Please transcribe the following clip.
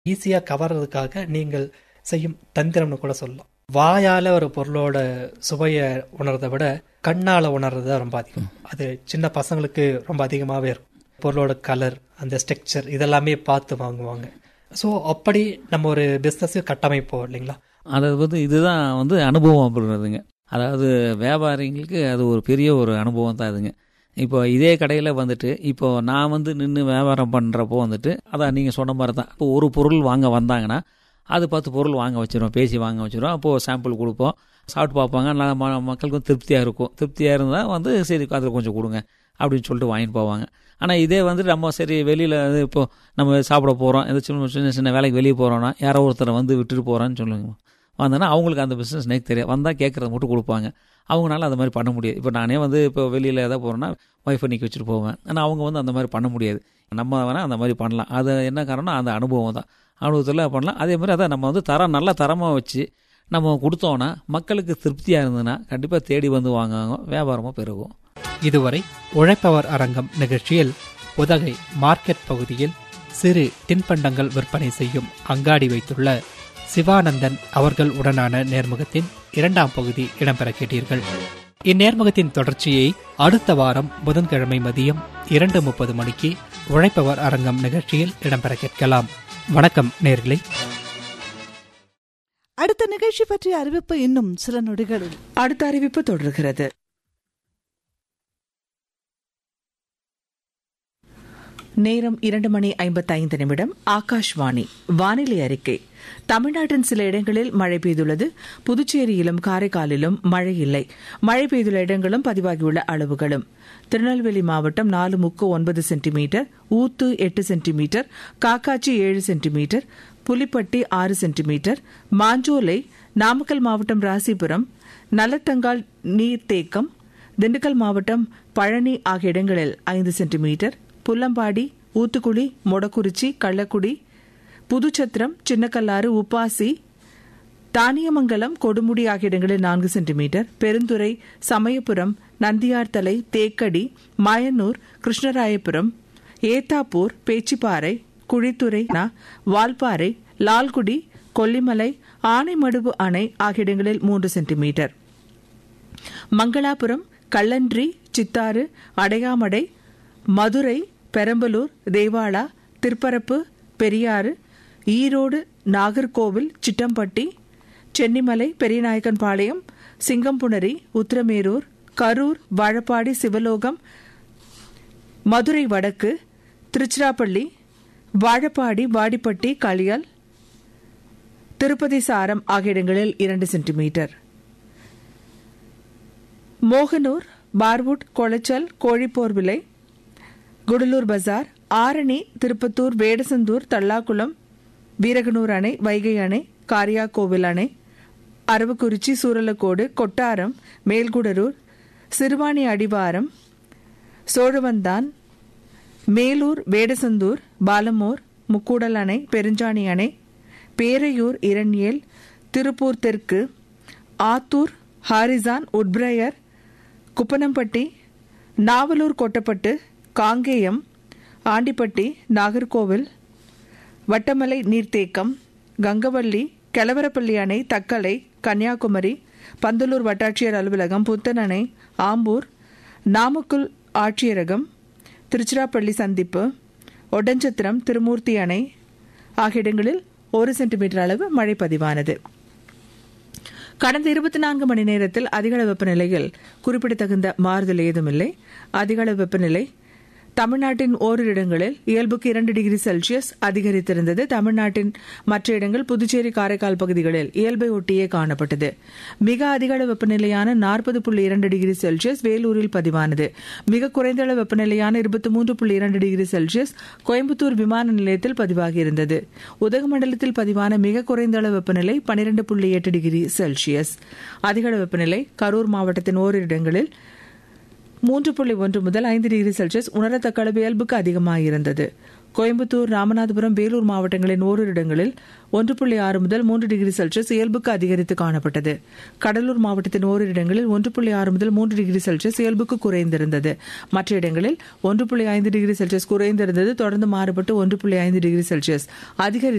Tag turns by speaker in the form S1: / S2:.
S1: ஈஸியா கவர்றதுக்காக நீங்கள் செய்யும் தந்திரம்னு கூட சொல்லலாம் வாயால ஒரு பொருளோட சுவையை உணர்றதை விட கண்ணால உணர்றது தான் ரொம்ப அதிகம் அது சின்ன பசங்களுக்கு ரொம்ப அதிகமாவே இருக்கும் பொருளோட கலர் அந்த ஸ்ட்ரக்சர் இதெல்லாமே பார்த்து வாங்குவாங்க ஸோ அப்படி நம்ம ஒரு பிஸ்னஸ் கட்டமைப்போம் இல்லைங்களா
S2: அது வந்து இதுதான் வந்து அனுபவம் அப்படின்றதுங்க அதாவது வியாபாரிங்களுக்கு அது ஒரு பெரிய ஒரு அனுபவம் தான் இதுங்க இப்போ இதே கடையில் வந்துட்டு இப்போ நான் வந்து நின்று வியாபாரம் பண்ணுறப்போ வந்துட்டு அதான் நீங்கள் சொன்ன மாதிரி தான் இப்போ ஒரு பொருள் வாங்க வந்தாங்கன்னா அது பத்து பொருள் வாங்க வச்சிருவோம் பேசி வாங்க வச்சிருவோம் அப்போது சாம்பிள் கொடுப்போம் சாப்பிட்டு பார்ப்பாங்க நல்லா ம மக்களுக்கு வந்து திருப்தியாக இருக்கும் திருப்தியாக இருந்தால் வந்து சரி அதில் கொஞ்சம் கொடுங்க அப்படின்னு சொல்லிட்டு வாங்கிட்டு போவாங்க ஆனால் இதே வந்து நம்ம சரி வெளியில் இப்போ நம்ம சாப்பிட போகிறோம் எந்த சின்ன சின்ன சின்ன வேலைக்கு வெளியே போகிறோன்னா யாரோ ஒருத்தரை வந்து விட்டுட்டு போகிறான்னு சொல்லுங்க வந்தோன்னா அவங்களுக்கு அந்த பிஸ்னஸ் நேக்கு தெரியாது வந்தால் கேட்குறத மட்டும் கொடுப்பாங்க அவங்களால அந்த மாதிரி பண்ண முடியாது இப்போ நானே வந்து இப்போ வெளியில் எதாவது போகிறேன்னா ஒய்ஃபை நிற்க வச்சுட்டு போவேன் ஆனால் அவங்க வந்து அந்த மாதிரி பண்ண முடியாது நம்ம வேணால் அந்த மாதிரி பண்ணலாம் அது என்ன காரணம் அந்த அனுபவம் தான் அனுபவத்தில் பண்ணலாம் அதே மாதிரி அதான் நம்ம வந்து தரம் நல்ல தரமாக வச்சு நம்ம கொடுத்தோன்னா மக்களுக்கு திருப்தியாக இருந்ததுன்னா கண்டிப்பாக தேடி வந்து வாங்குவாங்க வியாபாரமும் பெருகும்
S1: இதுவரை உழைப்பவர் அரங்கம் நிகழ்ச்சியில் உதகை மார்க்கெட் பகுதியில் சிறு தின்பண்டங்கள் விற்பனை செய்யும் அங்காடி வைத்துள்ள சிவானந்தன் அவர்கள் உடனான நேர்முகத்தின் இரண்டாம் பகுதி இடம்பெற கேட்டீர்கள் இந்நேர்முகத்தின் தொடர்ச்சியை அடுத்த வாரம் புதன்கிழமை மதியம் இரண்டு முப்பது மணிக்கு உழைப்பவர் அரங்கம் நிகழ்ச்சியில் இடம்பெற கேட்கலாம் வணக்கம் நேர்களே
S3: அடுத்த நிகழ்ச்சி பற்றிய அறிவிப்பு இன்னும் சில நொடிகளில்
S4: அடுத்த அறிவிப்பு தொடர்கிறது நேரம் இரண்டு மணி ஐம்பத்தைந்து நிமிடம் ஆகாஷ்வாணி வானிலை அறிக்கை தமிழ்நாட்டின் சில இடங்களில் மழை பெய்துள்ளது புதுச்சேரியிலும் காரைக்காலிலும் மழை இல்லை மழை பெய்துள்ள இடங்களும் பதிவாகியுள்ள அளவுகளும் திருநெல்வேலி மாவட்டம் நாலு முக்கு ஒன்பது சென்டிமீட்டர் ஊத்து எட்டு சென்டிமீட்டர் காக்காச்சி ஏழு சென்டிமீட்டர் புலிப்பட்டி ஆறு சென்டிமீட்டர் மாஞ்சோலை நாமக்கல் மாவட்டம் ராசிபுரம் நல்லத்தங்கால் நீர்த்தேக்கம் திண்டுக்கல் மாவட்டம் பழனி ஆகிய இடங்களில் ஐந்து சென்டிமீட்டர் புல்லம்பாடி ஊத்துக்குழி மொடக்குறிச்சி கள்ளக்குடி புதுச்சத்திரம் சின்னக்கல்லாறு உப்பாசி தானியமங்கலம் கொடுமுடி ஆகிய இடங்களில் நான்கு சென்டிமீட்டர் பெருந்துறை சமயபுரம் நந்தியார்த்தலை தேக்கடி மாயனூர் கிருஷ்ணராயபுரம் ஏத்தாப்பூர் பேச்சிப்பாறை குழித்துறை வால்பாறை லால்குடி கொல்லிமலை ஆனைமடுவு அணை ஆகிய இடங்களில் மூன்று சென்டிமீட்டர் மங்களாபுரம் கள்ளன்றி சித்தாறு அடையாமடை மதுரை பெரம்பலூர் தேவாலா திருப்பரப்பு பெரியாறு ஈரோடு நாகர்கோவில் சிட்டம்பட்டி சென்னிமலை பெரியநாயக்கன்பாளையம் சிங்கம்புணரி உத்திரமேரூர் கரூர் வாழப்பாடி சிவலோகம் மதுரை வடக்கு திருச்சிராப்பள்ளி வாழப்பாடி வாடிப்பட்டி களியால் திருப்பதி சாரம் ஆகிய இடங்களில் இரண்டு சென்டிமீட்டர் மோகனூர் பார்வுட் கொளச்சல் கோழிப்போர்விலை குடலூர் பஜார் ஆரணி திருப்பத்தூர் வேடசந்தூர் தல்லாக்குளம் வீரகனூர் அணை வைகை அணை காரியாக்கோவில் அணை அரவக்குறிச்சி சூரலக்கோடு கொட்டாரம் மேல்குடரூர் சிறுவாணி அடிவாரம் சோழவந்தான் மேலூர் வேடசந்தூர் பாலமோர் முக்கூடல் அணை பெருஞ்சாணி அணை பேரையூர் இரண்யேல் திருப்பூர் தெற்கு ஆத்தூர் ஹாரிசான் உட்பிரயர் குப்பனம்பட்டி நாவலூர் கொட்டப்பட்டு காங்கேயம் ஆண்டிப்பட்டி நாகர்கோவில் வட்டமலை நீர்த்தேக்கம் கங்கவள்ளி கெலவரப்பள்ளி அணை தக்கலை கன்னியாகுமரி பந்தலூர் வட்டாட்சியர் அலுவலகம் புத்தன் அணை ஆம்பூர் நாமக்கல் ஆட்சியரகம் திருச்சிராப்பள்ளி சந்திப்பு ஒட்டஞ்சத்திரம் திருமூர்த்தி அணை ஆகிய இடங்களில் ஒரு சென்டிமீட்டர் அளவு மழை பதிவானது கடந்த இருபத்தி நான்கு மணி நேரத்தில் அதிகளவு வெப்பநிலையில் குறிப்பிடத்தகுந்த மாறுதல் ஏதுமில்லை அதிகளவு வெப்பநிலை தமிழ்நாட்டின் ஓரிரு இடங்களில் இயல்புக்கு இரண்டு டிகிரி செல்சியஸ் அதிகரித்திருந்தது தமிழ்நாட்டின் மற்ற இடங்கள் புதுச்சேரி காரைக்கால் பகுதிகளில் இயல்பை ஒட்டியே காணப்பட்டது மிக அதிகளவு வெப்பநிலையான நாற்பது புள்ளி இரண்டு டிகிரி செல்சியஸ் வேலூரில் பதிவானது மிக குறைந்த அளவு வெப்பநிலையான இருபத்தி மூன்று புள்ளி இரண்டு டிகிரி செல்சியஸ் கோயம்புத்தூர் விமான நிலையத்தில் பதிவாகியிருந்தது உதகமண்டலத்தில் பதிவான மிக குறைந்த அளவு வெப்பநிலை பனிரெண்டு புள்ளி எட்டு டிகிரி செல்சியஸ் அதிகளவு வெப்பநிலை கரூர் மாவட்டத்தின் ஓரிரு இடங்களில் மூன்று புள்ளி ஒன்று முதல் ஐந்து டிகிரி செல்சியஸ் உணரத்தக்க அளவு இயல்புக்கு அதிகமாக இருந்தது கோயம்புத்தூர் ராமநாதபுரம் வேலூர் மாவட்டங்களின் ஓரிரு இடங்களில் ஒன்று புள்ளி ஆறு முதல் மூன்று டிகிரி செல்சியஸ் இயல்புக்கு அதிகரித்து காணப்பட்டது கடலூர் மாவட்டத்தின் ஓரிரு இடங்களில் ஒன்று புள்ளி ஆறு முதல் மூன்று டிகிரி செல்சியஸ் இயல்புக்கு குறைந்திருந்தது மற்ற இடங்களில் ஒன்று புள்ளி ஐந்து டிகிரி செல்சியஸ் குறைந்திருந்தது தொடர்ந்து மாறுபட்டு ஒன்று புள்ளி ஐந்து டிகிரி செல்சியஸ் அதிகரித்து